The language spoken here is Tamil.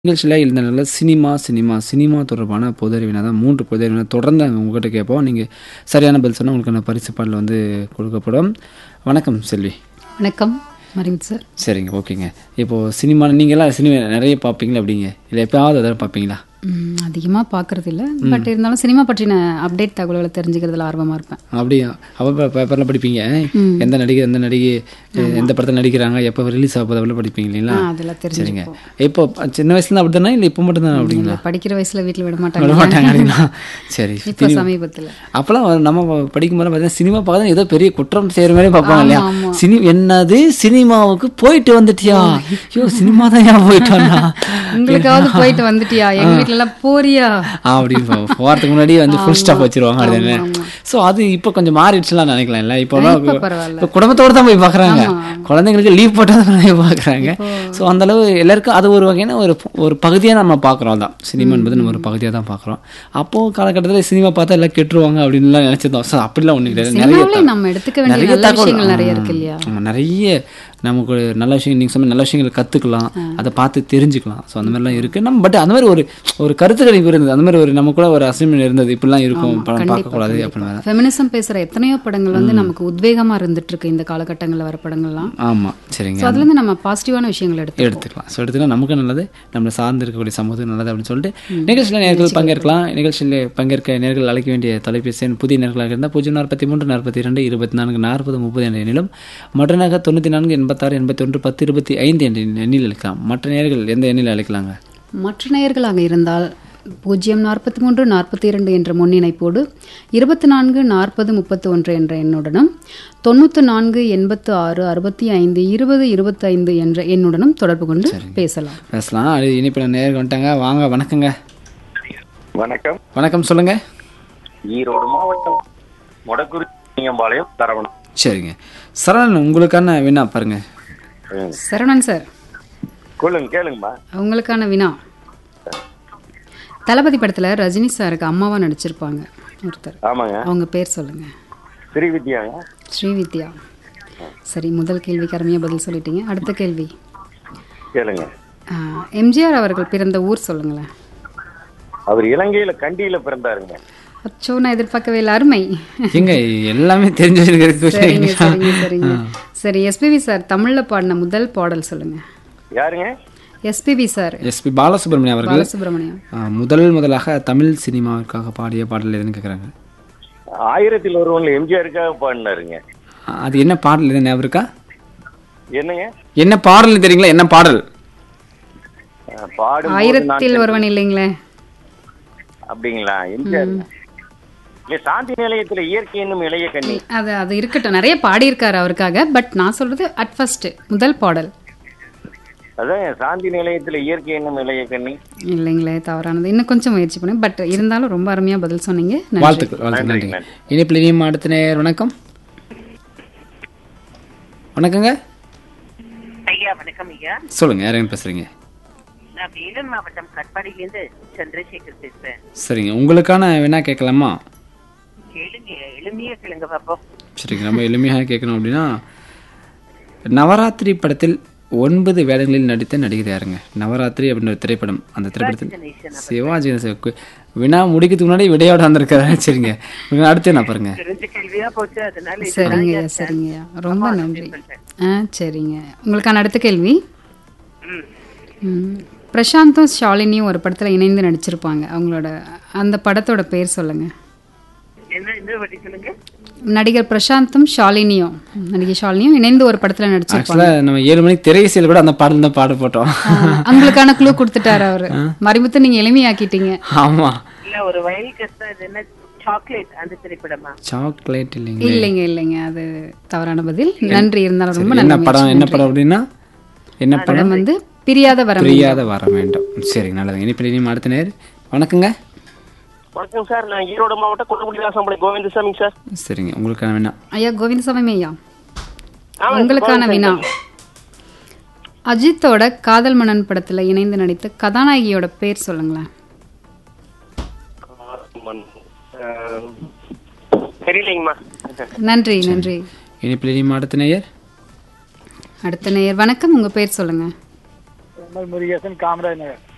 நிகழ்ச்சியில் இந்த நல்ல சினிமா சினிமா சினிமா தொடர்பான பொதறிவினா தான் மூன்று பொதறிவினா தொடர்ந்து அங்கே உங்கள்கிட்ட கேட்போம் நீங்கள் சரியான பதில் சொன்னால் உங்களுக்கான பரிசு பாடல் வந்து கொடுக்கப்படும் வணக்கம் செல்வி வணக்கம் மரிமுத் சார் சரிங்க ஓகேங்க இப்போது சினிமா நீங்கள்லாம் சினிமா நிறைய பார்ப்பீங்களா அப்படிங்க இல்லை எப்பயாவது எதாவது பார்ப்பீங்களா அதிகமாக பார்க்கறது இல்லை பட் இருந்தாலும் சினிமா பற்றின அப்டேட் தகவல்களை தெரிஞ்சுக்கிறதுல ஆர்வமாக இருப்பேன் அப்படியா அப்போ பேப்பரில் படிப்பீங்க எந்த நடிகை எந்த நடிகை எந்த படத்தில் நடிக்கிறாங்க எப்போ ரிலீஸ் ஆகுது அவ்வளோ படிப்பீங்க இல்லைங்களா ஆ, அதெல்லாம் சரிங்க தெரிஞ்சுப்போம் இப்போ சின்ன வயசுல அப்படி தானே இல்லை இப்போ மட்டும் தானே அப்படிங்களா படிக்கிற வயசுல வீட்டில் விட விட மாட்டாங்க மாட்டாங்க அப்படிங்களா சரி இப்போ சமீபத்தில் அப்போல்லாம் நம்ம படிக்கும்போது பார்த்தீங்கன்னா சினிமா பார்க்க ஏதோ பெரிய குற்றம் செய்கிற மாதிரி பார்ப்பாங்க இல்லையா ஆமா. சினி என்னது சினிமாவுக்கு போயிட்டு வந்துட்டியா ஐயோ சினிமா தான் ஏன் போயிட்டானா உங்களுக்காவது போயிட்டு வந்துட்டியா எங்க வீட்ல எல்லாம் போறியா அப்படின்னு போ- போறதுக்கு முன்னாடி வந்து ஃபுல் ஸ்டாப் வச்சிருவாங்க அதுதானே ஸோ அது இப்போ கொஞ்சம் மாறிடுச்சுலாம் நினைக்கலாம் இல்லை இப்போ இப்ப பரவாயில்ல. இப்போ குடும்பத்தோட தான் போய் பார்க்குறாங்க குழந்தைங்களுக்கு லீவ் போட்டால் தான் போய் பார்க்குறாங்க ஸோ அந்த அளவு எல்லாருக்கும் அது ஒரு வகையான ஒரு ஒரு பகுதியாக நம்ம பார்க்குறோம் தான் சினிமா என்பது நம்ம ஒரு பகுதியாக தான் பார்க்குறோம் அப்போது காலகட்டத்தில் சினிமா பார்த்தா எல்லாம் கெட்டுருவாங்க அப்படின்லாம் நினச்சிருந்தோம் ஸோ அப்படிலாம் ஒன்றும் கிடையாது நிறைய சினிமாவிலே நம்ம எடுத்துக்க வேண்டிய நிறைய நல்ல தகவல் விஷயங்கள் நிறைய இருக்கு இல்லையா ஆமா, நிறைய நமக்கு ஒரு நல்ல விஷயம் நீங்கள் சொன்ன நல்ல விஷயங்களை கற்றுக்கலாம் அதை பார்த்து தெரிஞ்சுக்கலாம் ஸோ அந்த மாதிரிலாம் இருக்குது நம்ம பட் அந்த மாதிரி ஒரு ஒரு கருத்து கணிப்பு இருந்தது அந்த மாதிரி ஒரு நம்ம கூட ஒரு அசைன்மெண்ட் இருந்தது இப்படிலாம் இருக்கும் படம் பார்க்கக்கூடாது அப்படின்னு ஃபெமினிசம் பேசுற எத்தனையோ படங்கள் வந்து நமக்கு உத்வேகமா இருந்துட்டு இருக்கு இந்த காலகட்டங்களில் வர படங்கள்லாம் ஆமாம் சரிங்க ஸோ அதுல இருந்து நம்ம பாசிட்டிவான விஷயங்கள் எடுத்து எடுத்துக்கலாம் ஸோ எடுத்துக்கலாம் நமக்கு நல்லது நம்மளை சார்ந்து இருக்கக்கூடிய சமூகத்துக்கு நல்லது அப்படின்னு சொல்லிட்டு நிகழ்ச்சியில் நேர்கள் பங்கேற்கலாம் நிகழ்ச்சியில் பங்கேற்க நேர்கள் அழைக்க வேண்டிய தொலைபேசி எண் புதிய நேர்களாக இருந்தால் பூஜ்ஜியம் நாற்பத்தி மூன்று நாற்பத்தி ரெண்டு இருபத்தி நான்கு நாற்பது முப்பது என்ற எண்ணிலும் மற்றனாக தொண்ணூற்றி நான்கு எண்பத்தாறு எண்பத்தி ஒன்று பத்து இருபத்தி ஐந்து என்ற எண்ணில் அழைக்கலாம் மற்ற நேர்கள் எந்த எண்ணில் அழைக்கலாங்க மற்ற நேயர்களாக இருந்தால் பூஜ்ஜியம் நாற்பத்தி மூன்று நாற்பத்தி இரண்டு என்ற முன்னிணைப்போடு இருபத்தி நான்கு நாற்பது முப்பத்தி ஒன்று என்ற எண்ணுடனும் தொண்ணூற்று நான்கு எண்பத்து ஆறு அறுபத்தி ஐந்து இருபது இருபத்தைந்து என்ற எண்ணுடனும் தொடர்பு கொண்டு பேசலாம் பேசலாம் அது இனிப்பில் நேர்கள் வந்துட்டாங்க வாங்க வணக்கங்க வணக்கம் வணக்கம் சொல்லுங்க ஈரோடு மாவட்டம் மொடக்குறிச்சியம்பாளையம் தரவணம் சரிங்க சரவணன் உங்களுக்கான வினா பாருங்க ம். சரவணன் சார் கேளுங்க கேளுங்கம்மா உங்களுக்கான வினா தளபதி படத்துல ரஜினி சாருக்கு அம்மாவா நடிச்சிருப்பாங்க ஒருத்தர் ஆமாங்க அவங்க பேர் சொல்லுங்க ஸ்ரீவித்யாங்க ஸ்ரீவித்யா சரி முதல் கேள்விக்கு அருமையாக பதில் சொல்லிட்டீங்க அடுத்த கேள்வி கேளுங்க ஆ, எம்ஜிஆர் அவர்கள் பிறந்த ஊர் சொல்லுங்களேன் அவர் இலங்கையில கண்டியில பிறந்தாருங்க அச்சோ நான் எதிர்பார்க்கவே இல்லை அருமை எங்க எல்லாமே தெரிஞ்சு சரிங்க வச்சிருக்கிறது சரிங்க சரிங்க சரி எஸ்பிபி சார் தமிழ்ல பாடின முதல் பாடல் சொல்லுங்க யாருங்க எஸ்பிபி சார் எஸ்பி பாலசுப்ரமணியம் அவர்கள் பாலசுப்ரமணியம் ஆ, முதல் முதலாக தமிழ் சினிமாவிற்காக பாடிய பாடல் எதுன்னு கேட்குறாங்க ஆயிரத்தில் ஒருவன்ல எம்ஜிஆருக்காக பாடினாருங்க அது என்ன பாடல் எதுவும் ஞாபகம் இருக்கா என்னங்க என்ன பாடல்னு தெரியுங்களா என்ன பாடல் அஹ், பாடும்போது நான் ஆயிரத்தில் ஒருவன் இல்லைங்களே அப்படிங்களா எம்ஜிஆர் இல்ல சாந்தி நிலையத்துல இயற்கை என்னும் இளைய கண்ணி அது அது இருக்கட்டும் நிறைய பாடியிருக்காரு அவருக்காக பட் நான் சொல்றது அட் ஃபர்ஸ்ட் முதல் பாடல் அதான் சாந்தி நிலையத்துல இயற்கை என்னும் இளைய கண்ணி இல்லைங்களே தவறானது இன்னும் கொஞ்சம் முயற்சி பண்ணேன் பட் இருந்தாலும் ரொம்ப அருமையா பதில் சொன்னீங்க நன்றி வாழ்த்துக்கள் வாழ்த்துக்கள் நன்றி, நன்றி இனிப்பில் இனியும் அடுத்த நேர் வணக்கம் வணக்கங்க ஐயா வணக்கம் ஐயா சொல்லுங்க யாருங்க பேசுறீங்க நான் வேலூர் மாவட்டம் கட்பாடியிலேருந்து சந்திரசேகர் பேசுறேன் சரிங்க உங்களுக்கான வேணா கேட்கலாமா கேளுங்க எளிமையா கேளுங்க பாப்போம் சரிங்க ரொம்ப எளிமையாக கேட்கணும் அப்படின்னா நவராத்திரி படத்தில் ஒன்பது வேடங்களில் நடித்த நடிகர் யாருங்க நவராத்திரி அப்படின்ற ஒரு திரைப்படம் அந்த திரைப்படத்தில் கணேசன் சிவாஜி கணேசன் கு- வினா முடிக்கிறதுக்கு முன்னாடி விடையோட வந்திருக்காரு சரிங்க உங்களுக்கு அடுத்து என்ன பாருங்க தெரிஞ்ச கேள்வியா போச்சு அதனால இது சரிங்கய்யா சரிங்கய்யா ரொம்ப நன்றி ஆ சரிங்க உங்களுக்கான அடுத்த கேள்வி ம். ம், பிரசாந்தும் ஷாலினியும் ஒரு படத்துல இணைந்து நடிச்சிருப்பாங்க அவங்களோட அந்த படத்தோட பேர் சொல்லுங்க என்ன இன்னொரு வாட்டி சொல்லுங்க நடிகர் பிரசாந்தும் ஷாலினியும் நடிகை ஷாலினியும் இணைந்து ஒரு படத்துல நடிச்சிருப்பாங்க ஆக்சுவலாக நம்ம ஏழு மணிக்கு திரைசையில் கூட அந்த பாடல் தான் பாட போட்டோம் அவங்களுக்கான குழு கொடுத்துட்டாரு அவரு மறிமுத்து நீங்க எளிமையாக்கிட்டீங்க ஆமா இல்ல ஒரு வயல் கஸ்தா இது என்ன சாக்லேட் அந்த திரைப்படமா சாக்லேட் இல்லைங்க இல்லைங்க இல்லைங்க அது தவறான பதில் நன்றி இருந்தாலும் ரொம்ப என்ன நன்றி படம் என்ன படம் அப்படின்னா என்ன படம் படம் வந்து பிரியாத வரம் பிரியாத வர வேண்டும் சரிங்க நல்லது இனிப்பில் இனியும் அடுத்த நேர் வணக்கங்க வணக்கம் சார் நான் ஈரோடு மாவட்டம் குடமுடிதாசம்பளை கோவிந்தசாமி சார் சரிங்க உங்களுக்கான வேணா ஐயா கோவிந்தசாமி ஐயா உங்களுக்கான வினா அஜித்தோட காதல் மன்னன் படத்துல இணைந்து நடித்த கதாநாயகியோட பேர் சொல்லுங்களேன் தெரியலைங்கம்மா நன்றி நன்றி இனிப்பில் இனியும் அடுத்த நேயர் அடுத்த நேயர் வணக்கம் உங்க பேர் சொல்லுங்க முருகேசன் காமராஜ் நகர்